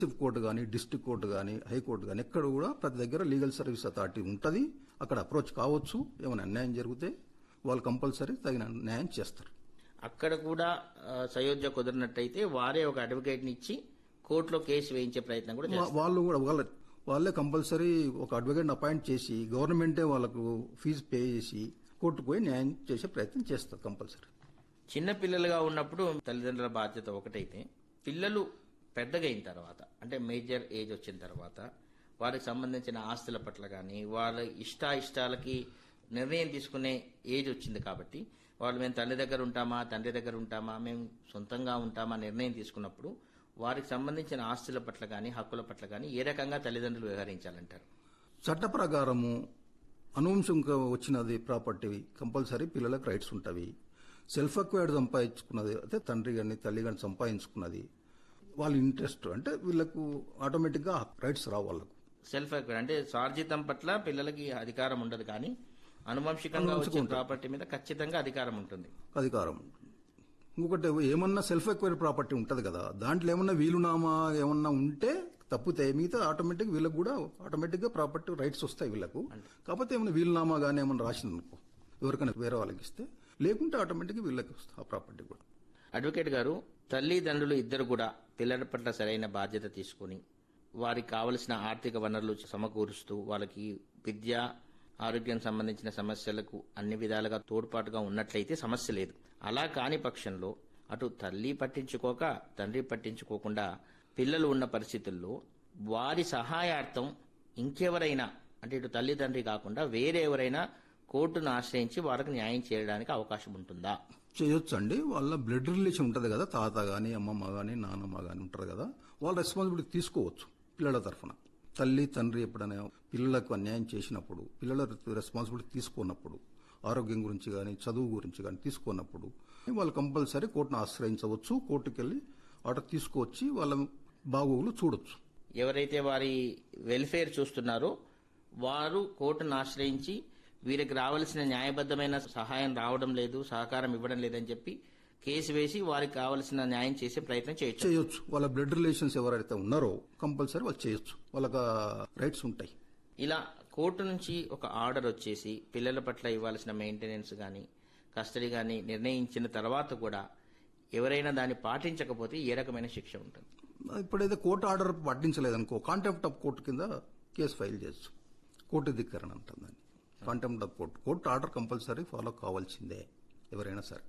chief court కానీ district court కానీ high court కానీ ఎక్కడ కూడా ప్రతి దగ్గర లీగల్ సర్వీస్ అథారిటీ ఉంటుంది అక్కడ అప్రోచ్ కావచ్చు ఏమైనా అన్యాయం జరిగితే వాళ్ళు కంపల్సరీ తగిన న్యాయం చేస్తారు అక్కడ కూడా ఆ, సయోధ్య కుదిరినట్టయితే వారే ఒక అడ్వకేట్ ని ఇచ్చి కోర్టులో కేసు వేయించే ప్రయత్నం కూడా చేస్తారు వా- వాళ్ళు కూడా వాళ్ళ వాళ్ళే కంపల్సరీ ఒక అడ్వకేట్ అపాయింట్ చేసి గవర్నమెంటే వాళ్ళకు ఫీజు పే చేసి కోర్టుకు పోయి న్యాయం చేసే ప్రయత్నం చేస్తారు కంపల్సరీ చిన్న పిల్లలుగా ఉన్నప్పుడు తల్లిదండ్రుల బాధ్యత ఒకటైతే పిల్లలు పెద్దగా అయిన తర్వాత అంటే మేజర్ ఏజ్ వచ్చిన తర్వాత వారికి సంబంధించిన ఆస్తుల పట్ల కానీ వాళ్ళ ఇష్ట ఇష్టాలకి నిర్ణయం తీసుకునే ఏజ్ వచ్చింది కాబట్టి వాళ్ళు మేము తల్లి దగ్గర ఉంటామా తండ్రి దగ్గర ఉంటామా మేము సొంతంగా ఉంటామా నిర్ణయం తీసుకున్నప్పుడు వారికి సంబంధించిన ఆస్తుల పట్ల కానీ హక్కుల పట్ల కానీ ఏ రకంగా తల్లిదండ్రులు వ్యవహరించాలంటారు చట్ట ప్రకారము అనువంశంగా వచ్చినది ప్రాపర్టీ కంపల్సరీ పిల్లలకు రైట్స్ ఉంటవి సెల్ఫ్ అక్వైర్డ్ సంపాదించుకున్నది అయితే తండ్రి గాని తల్లి గాని సంపాదించుకున్నది వాళ్ళ ఇంట్రెస్ట్ అంటే వీళ్ళకు ఆటోమేటిక్ గా రైట్స్ రావు వాళ్ళకు సెల్ఫ్ అక్వైర్ అంటే స్వార్జితం పట్ల పిల్లలకి అధికారం ఉండదు కానీ అనువంశికంగా వచ్చే ప్రాపర్టీ మీద ఖచ్చితంగా అధికారం ఉంటుంది అధికారం ఇంకొకటి ఏమన్నా సెల్ఫ్ ఎక్వైర్ ప్రాపర్టీ ఉంటది కదా దాంట్లో ఏమన్నా వీలునామా ఏమన్నా ఉంటే తప్పితే మిగతా ఆటోమేటిక్ వీళ్ళకి కూడా ఆటోమేటిక్ గా ప్రాపర్టీ రైట్స్ వస్తాయి వీళ్ళకు కాకపోతే ఏమైనా వీలునామా కానీ ఏమన్నా రాసింది అనుకో ఎవరికైనా వేరే వాళ్ళకి ఇస్తే లేకుంటే ఆటోమేటిక్ గా వీళ్ళకి వస్తుంది ఆ ప్రాపర్టీ కూడా అడ్వకేట్ గారు తల్లిదండ్రులు ఇద్దరు కూడా పిల్లల పట్ల సరైన బాధ్యత తీసుకుని వారికి కావలసిన ఆర్థిక వనరులు సమకూరుస్తూ వాళ్ళకి విద్య ఆరోగ్యం సంబంధించిన సమస్యలకు అన్ని విధాలుగా తోడ్పాటుగా ఉన్నట్లయితే సమస్య లేదు అలా కాని పక్షంలో అటు తల్లి పట్టించుకోక తండ్రి పట్టించుకోకుండా పిల్లలు ఉన్న పరిస్థితుల్లో వారి సహాయార్థం ఇంకెవరైనా అంటే ఇటు తల్లి తండ్రి కాకుండా వేరే ఎవరైనా కోర్టును ఆశ్రయించి వారికి న్యాయం చేయడానికి అవకాశం ఉంటుందా చేయొచ్చు అండి వాళ్ళ బ్లడ్ రిలేషన్ ఉంటది కదా తాత గాని అమ్మమ్మ గాని నానమ్మ గాని ఉంటారు కదా వాళ్ళ రెస్పాన్సిబిలిటీ తీసుకోవచ్చు పిల్లల తరఫున తల్లి తండ్రి ఎప్పుడైనా పిల్లలకు అన్యాయం చేసినప్పుడు పిల్లల రెస్పాన్సిబిలిటీ తీసుకున్నప్పుడు ఆరోగ్యం గురించి కానీ చదువు గురించి కానీ తీసుకున్నప్పుడు వాళ్ళు కంపల్సరీ కోర్టును ఆశ్రయించవచ్చు కోర్టుకు వెళ్ళి ఆర్డర్ తీసుకువచ్చి వాళ్ళ బాగోగులు చూడొచ్చు ఎవరైతే వారి వెల్ఫేర్ చూస్తున్నారో వారు కోర్టును ఆశ్రయించి వీరికి రావాల్సిన న్యాయబద్ధమైన సహాయం రావడం లేదు సహకారం ఇవ్వడం లేదని చెప్పి కేసు వేసి వారికి కావలసిన న్యాయం చేసే ప్రయత్నం చేయొచ్చు చేయొచ్చు వాళ్ళ బ్లడ్ రిలేషన్స్ ఎవరైతే ఉన్నారో కంపల్సరీ వాళ్ళు చేయొచ్చు వాళ్ళకి రైట్స్ ఉంటాయి ఇలా కోర్టు నుంచి ఒక ఆర్డర్ వచ్చేసి పిల్లల పట్ల ఇవ్వాల్సిన మెయింటెనెన్స్ కానీ కస్టడీ కానీ నిర్ణయించిన తర్వాత కూడా ఎవరైనా దాన్ని పాటించకపోతే ఏ రకమైన శిక్ష ఉంటుంది ఇప్పుడైతే కోర్టు ఆర్డర్ పట్టించలేదనుకో కాంటెంప్ట్ ఆఫ్ కోర్టు కింద కేసు ఫైల్ చేయొచ్చు కోర్టు ధిక్కరణ అంటుందని contempt of court court order compulsory follow కావాల్సిందే ఎవరైనా సరే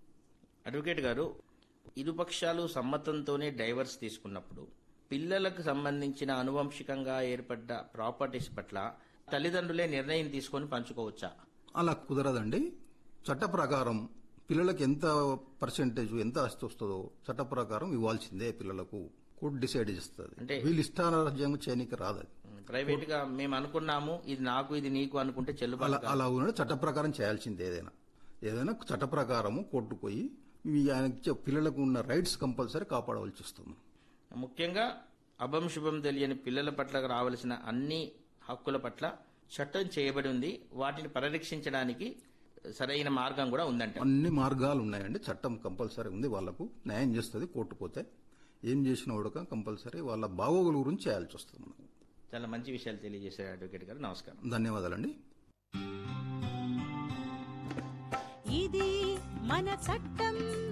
అడ్వకేట్ గారు ఇరుపక్షాలు సమ్మతంతోనే డైవర్స్ తీసుకున్నప్పుడు పిల్లలకు సంబంధించిన అనువంశికంగా ఏర్పడ్డ ప్రాపర్టీస్ పట్ల తల్లిదండ్రులే నిర్ణయం తీసుకొని పంచుకోవచ్చా అలా కుదరదండి చట్ట ప్రకారం పిల్లలకు ఎంత పర్సెంటేజ్ ఎంత ఆస్తి వస్తుందో చట్ట ప్రకారం ఇవ్వాల్సిందే పిల్లలకు కోర్టు డిసైడ్ చేస్తుంది అంటే- వీళ్ళు ఇష్టారాజ్యం చేయనికి రాదు అది ప్రైవేట్ గా మేము అనుకున్నాము ఇది నాకు ఇది నీకు అనుకుంటే చెల్లుబాటు అలా అలా ఉన్న చట్ట ప్రకారం చేయాల్సిందే ఏదైనా ఏదైనా చట్ట ప్రకారము కోర్టుకు పోయి ఈ ఆయనకి ఇచ్చే పిల్లలకు ఉన్న రైట్స్ కంపల్సరీ కాపాడవలసి వస్తుంది ముఖ్యంగా అభం శుభం తెలియని పిల్లల పట్ల రావలసిన అన్ని హక్కుల పట్ల చట్టం చేయబడి ఉంది వాటిని పరిరక్షించడానికి సరైన మార్గం కూడా ఉందంట అన్ని మార్గాలు ఉన్నాయండి చట్టం కంపల్సరీ ఉంది వాళ్ళకు న్యాయం చేస్తుంది కోర్టు పోతే ఏం చేసిన కూడా కంపల్సరీ వాళ్ళ బాగోగుల గురించి చేయాల్సి వస్తుంది మనకు చాలా మంచి విషయాలు తెలియజేశారు అడ్వకేట్ గారు నమస్కారం ధన్యవాదాలండి ఇది మన చట్టం